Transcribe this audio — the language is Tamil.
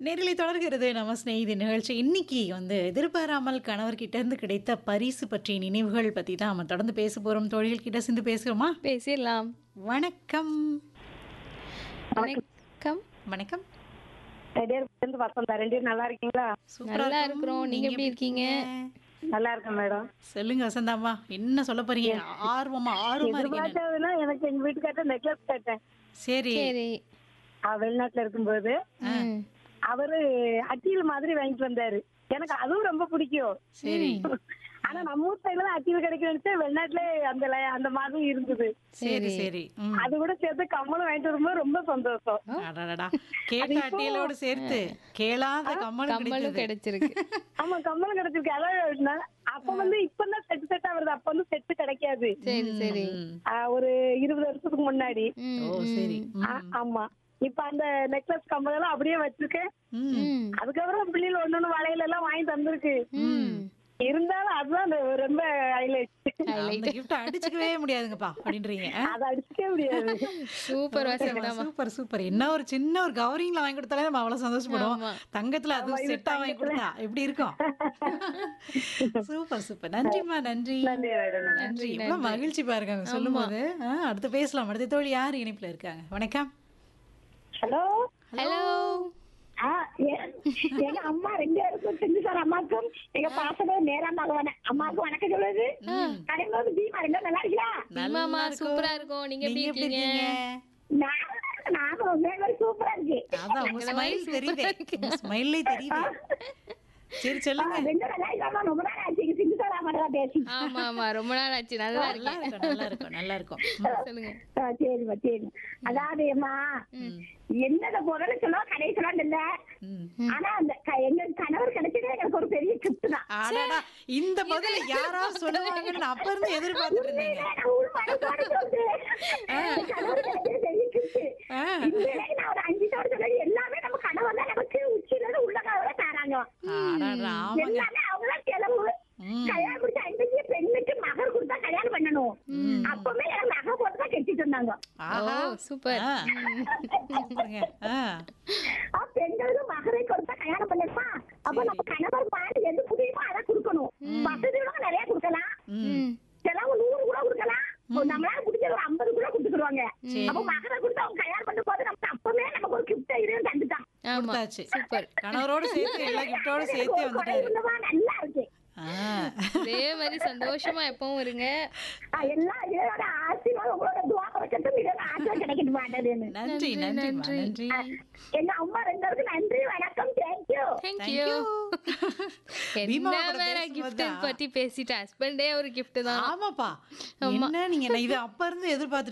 நேரிலை தொடர்கிறது நம்ம ஸ்நேகிதி நிகழ்ச்சி இன்னைக்கு வந்து எதிர்பாராமல் கணவர்கிட்ட இருந்து கிடைத்த பரிசு பற்றிய நினைவுகள் பத்தி தான் நம்ம தொடர்ந்து பேச போறோம் தோழிகள் கிட்ட சேர்ந்து பேசுறோமா பேசிடலாம் வணக்கம் வணக்கம் வணக்கம் ரெண்டு பேரும் வசந்தா ரெண்டு பேரும் நல்லா இருக்கீங்களா சூப்பரா நல்லா இருக்கும். இருக்கிறோம். நீங்க எப்படி இருக்கீங்க? நல்லா இருக்கேன் மேடம் சொல்லுங்க வசந்தாம்மா என்ன சொல்ல போறீங்க ஆர்வமா ஆர்வமா இருக்கீங்க எதிர்பார்த்ததுன்னா எனக்கு எங்க வீட்டுக்கார்ட்ட நெக்லஸ் கேட்டேன் சரி சரி அவர் வெளிநாட்டுல இருக்கும்போது ம். அவரு அட்டியல் மாதிரி வாங்கிட்டு வந்தாரு எனக்கு அதுவும் ரொம்ப பிடிக்கும் சரி ஆனா நம்ம ஊர் சைடுல தான் அட்டியல் கிடைக்கணும்னு வெளிநாட்டுல அந்த ல- அந்த மாதிரி இருந்தது சரி சரி ம். அது கூட சேர்த்து கம்மலும் வாங்கிட்டு வரும்போது ரொம்ப சந்தோஷம் அடடடா கேட்ட அட்டியலோடு சேர்த்து கேளாத கம்மலும் கம்மலும் கிடைத்தது கிடைச்சிருக்கு ஆமா கம்மலும் கிடைச்சிருக்கு அதான் நான் அப்ப வந்து இப்பதான் செட்டு செட்டா வருது அப்ப வந்து செட்டு கிடைக்காது சரி சரி ம். ஆ, ஒரு இருபது வருஷத்துக்கு முன்னாடி ம், ஓ சரி ஆ, ஆமா இப்ப அந்த நெக்லஸ் கம்பல் எல்லாம் அப்படியே வச்சிருக்கேன் ம். ம். அதுக்கப்புறம் பிள்ளைகள் ஒண்ணு வளையல் எல்லாம் வாங்கி தந்திருக்கு ம். இருந்தாலும் அதுதான் அந்த ரொம்ப ஹைலைட் அந்த gift அடிச்சுக்கவே முடியாதுங்கப்பா அப்படின்றீங்க ஆ? அதை அடிச்சுக்கவே முடியாது சூப்பர் வசந்தா சூப்பர் சூப்பர் என்ன ஒரு சின்ன ஒரு கவரிங்ல வாங்கி கொடுத்தாலே நம்ம அவ்வளவு சந்தோஷப்படுவோம் ஆமா. தங்கத்துல அது செட்டா வாங்கி கொடுத்தா எப்படி இருக்கும் சூப்பர் சூப்பர் நன்றிம்மா நன்றி நன்றி மேடம் நன்றி இவ்வளவு மகிழ்ச்சி பாருங்க அவங்க சொல்லும்போது ஆ, அடுத்து பேசலாம் அடுத்த தோழி யார் இணைப்புல இருக்காங்க வணக்கம் ஹலோ ஹலோ எங்க அம்மா ரெண்டு பேருக்கும் செஞ்சு சார் அம்மாக்கும் எங்க பாசமே நேரம் பகவான அம்மாவுக்கு வணக்கம் சொல்லுது கடைம்போது தீமா ரெண்டும் நல்லா இருக்கீங்களா பீமாமா சூப்பரா இருக்கும் நீங்க எப்படி இருக்கீங்க நான் நானும் உண்மையிலே சூப்பரா இருக்கு அதான் உங்க ஸ்மைல் தெரியுதே உங்க ஸ்மைல்லே தெரியுதே சரி சொல்லுங்க ரெண்டும் நல்லா இருக்காமா ரொம்ப நாள் ஆச்சு சிந்து சார் அம்மா பேசி ஆமா ஆமா ரொம்ப நாள் ஆச்சு நல்லா நல்லா இருக்கேன் இருக்கும் நல்லா இருக்கும் நல்லா இருக்கும் சொல்லுங்க ஆ, சரிம்மா சரி அதாவது அம்மா என்னத முதல்ல சொல்லுவா கடைசி சொல்லலாம் இல்ல ம். ஆனா அந்த க- எங்க கணவர் கிடைச்சதே எனக்கு ஒரு பெரிய கிஃப்ட் தான் அடடா இந்த பதில யாராவது சொல்லுவாங்கன்னு நான் அப்ப இருந்து எதிர்பார்த்துட்டு இருந்தீங்க நான் உள் மனசோட சொல்றேன். என் கணவர் கிடைச்சது பெரிய gift. ஆ. இந்த வேலைக்கு நான் ஒரு அஞ்சு தோடு சொல்றது எல்லாமே நம்ம கணவர் தான் நமக்கு உச்சியில இருந்து உள்ள கணவரை தராங்க அடடா, ஆமாங்க எல்லாமே அவங்கதான் செலவு ம். கல்யாணம் முடிச்ச ஐம்பத்தி பெண்ணுக்கு மகர் கொடுத்தா கல்யாணம் பண்ணணும் அப்பவே எனக்கு நகை போட்டு தான் கட்டிட்டு இருந்தாங்க ஆஹா ஓ சூப்பர் ஆ. சூப்பருங்க. ஆ. அப்ப பெண்களுக்கு மகரை கொடுத்தா கல்யாணம் பண்ணணுமா அப்ப நம்ம கணவர் பாட்டு எது புரியுமோ அதை கொடுக்கணும் வசதி கூட நிறைய கொடுக்கலாம் ம். செலவு நூறு கூட கொடுக்கலாம் ஒரு நம்மளால பிடிச்சது ஒரு ஐம்பது கூட கொடுத்துருவாங்க சரி. அப்ப மகரை கொடுத்து அவங்க கல்யாணம் பண்ணும் போது நமக்கு அப்பவே நமக்கு ஒரு கிஃப்ட் இருந்து தந்துட்டான் ஆமா கொடுத்தாச்சு சூப்பர் கணவரோட சேர்த்து எல்லா கிஃப்டோட சேர்த்தே ஒரு குறை வந்துட்டாரு இல்லவா? நல்லா இருக்கு ஆ. அதே மாதிரி சந்தோஷமா எப்பவும் இருங்க ஆ, எல்லாம் இதோட ஆசீர்வாதம் உங்களோட துவா கிடைக்கட்டும் இதோட ஆசை கிடைக்கட்டும் மாட்டேன்னு நன்றி நன்றி நன்றி எங்க அம்மா ரெண்டு பேருக்கு நன்றி வணக்கம் தேங்க்யூ தேங்க்யூ பீமா என்ன கூட வேற பேசும்போது கிஃப்ட் தான். பத்தி பேசிட்டு ஹஸ்பண்டே ஒரு கிஃப்ட் தான் ஆமாப்பா என்ன நீங்க நான் இது அப்ப இருந்து எதிர்பார்த்து